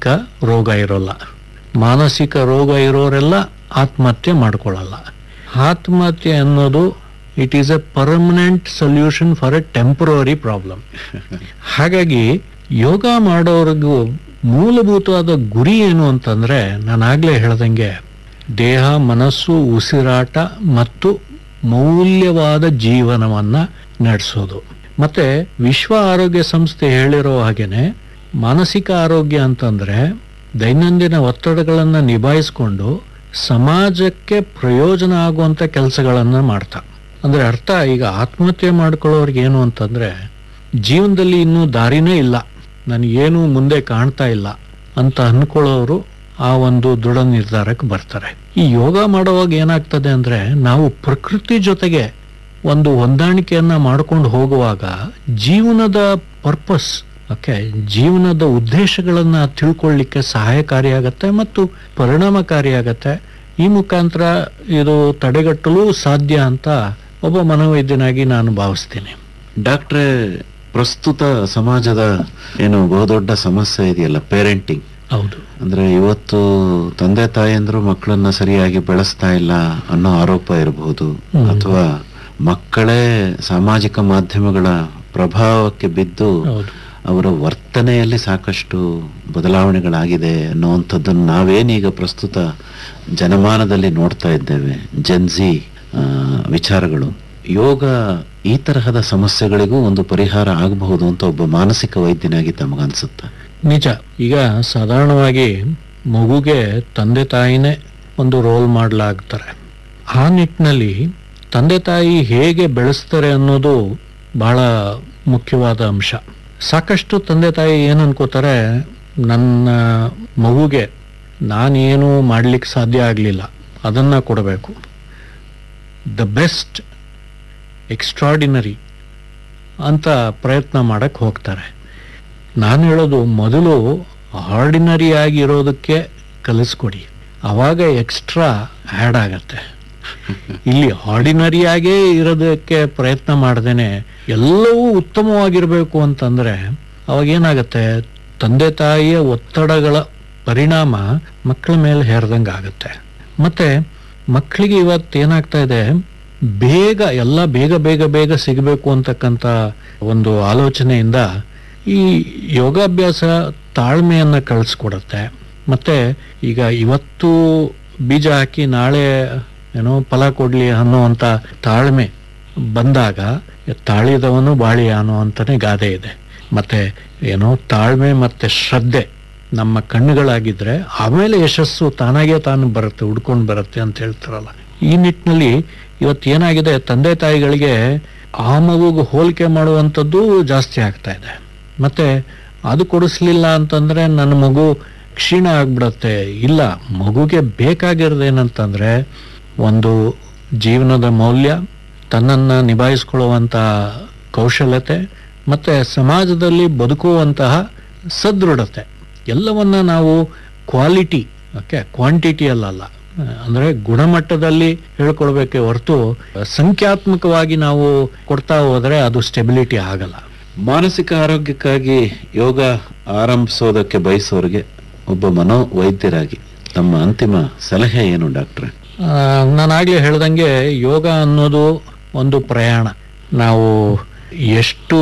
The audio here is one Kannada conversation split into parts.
ರೋಗ ಇರೋಲ್ಲ ಮಾನಸಿಕ ರೋಗ ಇರೋರೆಲ್ಲ ಆತ್ಮಹತ್ಯೆ ಮಾಡ್ಕೊಳ್ಳಲ್ಲ ಆತ್ಮಹತ್ಯೆ ಅನ್ನೋದು it is a permanent solution for a temporary problem ಹಾಗಾಗಿ ಯೋಗ ಮಾಡೋರಿಗೂ ಮೂಲಭೂತವಾದ ಗುರಿ ಏನು ಅಂತಂದ್ರೆ ನಾನು ಆಗ್ಲೇ ಹೇಳ್ದಂಗೆ ದೇಹ ಮನಸ್ಸು ಉಸಿರಾಟ ಮತ್ತು ಮೌಲ್ಯವಾದ ಜೀವನವನ್ನ ನಡೆಸೋದು ಮತ್ತೆ ವಿಶ್ವ ಆರೋಗ್ಯ ಸಂಸ್ಥೆ ಹೇಳಿರೋ ಹಾಗೇನೆ ಮಾನಸಿಕ ಆರೋಗ್ಯ ಅಂತಂದ್ರೆ ದೈನಂದಿನ ಒತ್ತಡಗಳನ್ನ ನಿಭಾಯಿಸ್ಕೊಂಡು ಸಮಾಜಕ್ಕೆ ಪ್ರಯೋಜನ ಆಗುವಂತ ಕೆಲಸಗಳನ್ನ ಮಾಡ್ತಾ ಅಂದ್ರೆ ಅರ್ಥ ಈಗ ಆತ್ಮಹತ್ಯೆ ಮಾಡ್ಕೊಳ್ಳೋರ್ಗೆ ಏನು ಅಂತಂದ್ರೆ ಜೀವನದಲ್ಲಿ ಇನ್ನೂ ದಾರಿನೇ ಇಲ್ಲ ನನಗೇನು ಮುಂದೆ ಕಾಣ್ತಾ ಇಲ್ಲ ಅಂತ ಅನ್ಕೊಳ್ಳೋರು ಆ ಒಂದು ದೃಢ ನಿರ್ಧಾರಕ್ಕೆ ಬರ್ತಾರೆ ಈ ಯೋಗ ಮಾಡುವಾಗ ಏನಾಗ್ತದೆ ಅಂದ್ರೆ ನಾವು ಪ್ರಕೃತಿ ಜೊತೆಗೆ ಒಂದು ಹೊಂದಾಣಿಕೆಯನ್ನ ಮಾಡ್ಕೊಂಡು ಹೋಗುವಾಗ ಜೀವನದ ಪರ್ಪಸ್ ಓಕೆ ಜೀವನದ ಉದ್ದೇಶಗಳನ್ನ ತಿಳ್ಕೊಳ್ಳಿಕ್ಕೆ ಸಹಾಯಕಾರಿಯಾಗತ್ತೆ ಮತ್ತು ಪರಿಣಾಮಕಾರಿಯಾಗತ್ತೆ ಈ ಮುಖಾಂತರ ಇದು ತಡೆಗಟ್ಟಲು ಸಾಧ್ಯ ಅಂತ ಒಬ್ಬ ಮನೋವೈದ್ಯನಾಗಿ ನಾನು ಭಾವಿಸ್ತೀನಿ ಡಾಕ್ಟ್ರೇ ಪ್ರಸ್ತುತ ಸಮಾಜದ ಏನು ಬಹುದೊಡ್ಡ ಸಮಸ್ಯೆ ಇದೆಯಲ್ಲ ಪೇರೆಂಟಿಂಗ್ ಹೌದು ಅಂದ್ರೆ ಇವತ್ತು ತಂದೆ ತಾಯಂದ್ರು ಮಕ್ಕಳನ್ನ ಸರಿಯಾಗಿ ಬೆಳೆಸ್ತಾ ಇಲ್ಲ ಅನ್ನೋ ಆರೋಪ ಇರಬಹುದು ಹ್ಮ್. ಅಥವಾ ಮಕ್ಕಳೇ ಸಾಮಾಜಿಕ ಮಾಧ್ಯಮಗಳ ಪ್ರಭಾವಕ್ಕೆ ಬಿದ್ದು ಹೌದು ಅವರ ವರ್ತನೆಯಲ್ಲಿ ಸಾಕಷ್ಟು ಬದಲಾವಣೆಗಳಾಗಿದೆ ಅನ್ನುವಂಥದ್ದನ್ನು ನಾವೇನೀಗ ಪ್ರಸ್ತುತ ಜನಮಾನದಲ್ಲಿ ನೋಡ್ತಾ ಇದ್ದೇವೆ ಜನ್ಜಿ ವಿಚಾರಗಳು ಯೋಗ ಈ ತರಹದ ಸಮಸ್ಯೆಗಳಿಗೂ ಒಂದು ಪರಿಹಾರ ಆಗಬಹುದು ಅಂತ ಒಬ್ಬ ಮಾನಸಿಕ ವೈದ್ಯನಾಗಿ ತಮಗನ್ಸುತ್ತೆ ನಿಜ ಈಗ ಸಾಧಾರಣವಾಗಿ ಮಗುಗೆ ತಂದೆ ತಾಯಿನೇ ಒಂದು ರೋಲ್ ಮಾಡಲಾಗ್ತಾರೆ ಆ ನಿಟ್ಟಿನಲ್ಲಿ ತಂದೆ ತಾಯಿ ಹೇಗೆ ಬೆಳೆಸ್ತಾರೆ ಅನ್ನೋದು ಬಹಳ ಮುಖ್ಯವಾದ ಅಂಶ ಸಾಕಷ್ಟು ತಂದೆ ತಾಯಿ ಏನು ಅನ್ಕೋತಾರೆ ನನ್ನ ಮಗುಗೆ ನಾನೇನು ಮಾಡ್ಲಿಕ್ಕೆ ಸಾಧ್ಯ ಆಗಲಿಲ್ಲ ಅದನ್ನ ಕೊಡಬೇಕು ದ ಬೆಸ್ಟ್ ಎಕ್ಸ್ಟ್ರಾಡಿನರಿ ಅಂತ ಪ್ರಯತ್ನ ಮಾಡಕ್ ಹೋಗ್ತಾರೆ ನಾನು ಹೇಳೋದು ಮೊದಲು ಆರ್ಡಿನರಿ ಆಗಿರೋದಕ್ಕೆ ಕಲಿಸ್ಕೊಡಿ ಅವಾಗ ಎಕ್ಸ್ಟ್ರಾ ಆ್ಯಡ್ ಆಗತ್ತೆ ಇಲ್ಲಿ ಆರ್ಡಿನರಿ ಆಗೇ ಇರೋದಕ್ಕೆ ಪ್ರಯತ್ನ ಮಾಡ್ದೇನೆ ಎಲ್ಲವೂ ಉತ್ತಮವಾಗಿರಬೇಕು ಅಂತಂದ್ರೆ ಅವಾಗ ಏನಾಗತ್ತೆ ತಂದೆ ತಾಯಿಯ ಒತ್ತಡಗಳ ಪರಿಣಾಮ ಮಕ್ಕಳ ಮೇಲೆ ಹೇರ್ದಂಗೆ ಆಗುತ್ತೆ ಮತ್ತೆ ಮಕ್ಕಳಿಗೆ ಇವತ್ತು ಏನಾಗ್ತಾ ಇದೆ ಬೇಗ ಎಲ್ಲ ಬೇಗ ಬೇಗ ಬೇಗ ಸಿಗಬೇಕು ಅಂತಕ್ಕಂಥ ಒಂದು ಆಲೋಚನೆಯಿಂದ ಈ ಯೋಗಾಭ್ಯಾಸ ತಾಳ್ಮೆಯನ್ನ ಕಳಿಸ್ಕೊಡತ್ತೆ ಮತ್ತೆ ಈಗ ಇವತ್ತು ಬೀಜ ಹಾಕಿ ನಾಳೆ ಏನೋ ಫಲ ಕೊಡ್ಲಿ ಅನ್ನುವಂಥ ತಾಳ್ಮೆ ಬಂದಾಗ ತಾಳಿದವನು ಬಾಳಿ ಅನ್ನೋ ಅಂತಾನೆ ಗಾದೆ ಇದೆ ಮತ್ತೆ ಏನೋ ತಾಳ್ಮೆ ಮತ್ತೆ ಶ್ರದ್ಧೆ ನಮ್ಮ ಕಣ್ಣುಗಳಾಗಿದ್ರೆ ಆಮೇಲೆ ಯಶಸ್ಸು ತಾನಾಗೆ ತಾನು ಬರುತ್ತೆ ಹುಡ್ಕೊಂಡು ಬರುತ್ತೆ ಅಂತ ಹೇಳ್ತಾರಲ್ಲ ಈ ನಿಟ್ಟಿನಲ್ಲಿ ಇವತ್ತು ಏನಾಗಿದೆ ತಂದೆ ತಾಯಿಗಳಿಗೆ ಆ ಮಗುಗೆ ಹೋಲಿಕೆ ಮಾಡುವಂಥದ್ದು ಜಾಸ್ತಿ ಆಗ್ತಾ ಇದೆ ಮತ್ತೆ ಅದು ಕೊಡಿಸ್ಲಿಲ್ಲ ಅಂತಂದ್ರೆ ನನ್ನ ಮಗು ಕ್ಷೀಣ ಆಗ್ಬಿಡತ್ತೆ ಇಲ್ಲ ಮಗುಗೆ ಬೇಕಾಗಿರೋದೇನಂತಂದ್ರೆ ಒಂದು ಜೀವನದ ಮೌಲ್ಯ ತನ್ನನ್ನ ನಿಭಾಯಿಸ್ಕೊಳ್ಳುವಂತ ಕೌಶಲ್ಯತೆ ಮತ್ತೆ ಸಮಾಜದಲ್ಲಿ ಬದುಕುವಂತಹ ಸದೃಢತೆ ಎಲ್ಲವನ್ನ ನಾವು ಕ್ವಾಲಿಟಿ ಓಕೆ ಕ್ವಾಂಟಿಟಿ ಅಲ್ಲಲ್ಲ ಅಂದ್ರೆ ಗುಣಮಟ್ಟದಲ್ಲಿ ಹೇಳ್ಕೊಳ್ಬೇಕೆ ಹೊರತು ಸಂಖ್ಯಾತ್ಮಕವಾಗಿ ನಾವು ಕೊಡ್ತಾ ಹೋದ್ರೆ ಅದು ಸ್ಟೆಬಿಲಿಟಿ ಆಗಲ್ಲ ಮಾನಸಿಕ ಆರೋಗ್ಯಕ್ಕಾಗಿ ಯೋಗ ಆರಂಭಿಸೋದಕ್ಕೆ ಬಯಸೋರಿಗೆ ಒಬ್ಬ ಮನೋವೈದ್ಯರಾಗಿ ತಮ್ಮ ಅಂತಿಮ ಸಲಹೆ ಏನು ಡಾಕ್ಟ್ರೆ ನಾನು ಆಗ್ಲೇ ಹೇಳ್ದಂಗೆ ಯೋಗ ಅನ್ನೋದು ಒಂದು ಪ್ರಯಾಣ ನಾವು ಎಷ್ಟು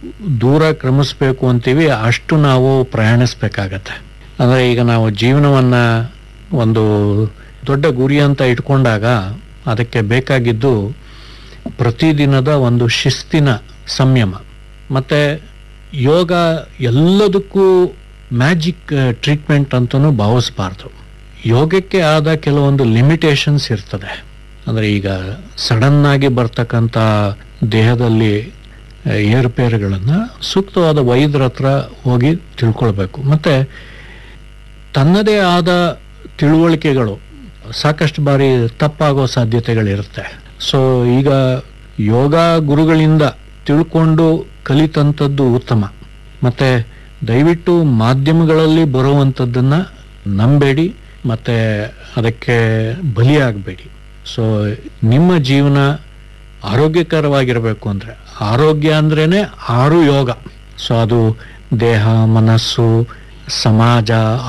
ದೂರ ಕ್ರಮಿಸ್ಬೇಕು ಅಂತೀವಿ ಅಷ್ಟು ನಾವು ಪ್ರಯಾಣಿಸ್ಬೇಕಾಗತ್ತೆ ಅಂದ್ರೆ ಈಗ ನಾವು ಜೀವನವನ್ನ ಒಂದು ದೊಡ್ಡ ಗುರಿ ಅಂತ ಇಟ್ಕೊಂಡಾಗ ಅದಕ್ಕೆ ಬೇಕಾಗಿದ್ದು ಪ್ರತಿದಿನದ ಒಂದು ಶಿಸ್ತಿನ ಸಂಯಮ ಮತ್ತೆ ಯೋಗ ಎಲ್ಲದಕ್ಕೂ ಮ್ಯಾಜಿಕ್ ಟ್ರೀಟ್ಮೆಂಟ್ ಅಂತಲೂ ಭಾವಿಸ್ಬಾರ್ದು ಯೋಗಕ್ಕೆ ಆದ ಕೆಲವೊಂದು ಲಿಮಿಟೇಷನ್ಸ್ ಇರ್ತದೆ ಅಂದ್ರೆ ಈಗ ಸಡನ್ ಆಗಿ ಬರ್ತಕ್ಕಂಥ ದೇಹದಲ್ಲಿ ಆ, ಏರುಪೇರುಗಳನ್ನ ಸೂಕ್ತವಾದ ವೈದ್ಯರ ಹತ್ರ ಹೋಗಿ ತಿಳ್ಕೊಳ್ಬೇಕು ಮತ್ತೆ ತನ್ನದೇ ಆದ ತಿಳುವಳಿಕೆಗಳು ಸಾಕಷ್ಟು ಬಾರಿ ತಪ್ಪಾಗೋ ಸಾಧ್ಯತೆಗಳಿರುತ್ತೆ ಸೊ ಈಗ ಯೋಗ ಗುರುಗಳಿಂದ ತಿಳ್ಕೊಂಡು ಕಲಿತಂಥದ್ದು ಉತ್ತಮ ಮತ್ತೆ ದಯವಿಟ್ಟು ಮಾಧ್ಯಮಗಳಲ್ಲಿ ಬರುವಂಥದ್ದನ್ನ ನಂಬೇಡಿ ಮತ್ತೆ ಅದಕ್ಕೆ ಬಲಿಯಾಗಬೇಡಿ ಸೊ ನಿಮ್ಮ ಜೀವನ ಆರೋಗ್ಯಕರವಾಗಿರಬೇಕು ಅಂದ್ರೆ ಆರೋಗ್ಯ ಅಂದ್ರೇನೆ ಆರು ಯೋಗ ಸೊ ಅದು ದೇಹ ಮನಸ್ಸು ಸಮಾಜ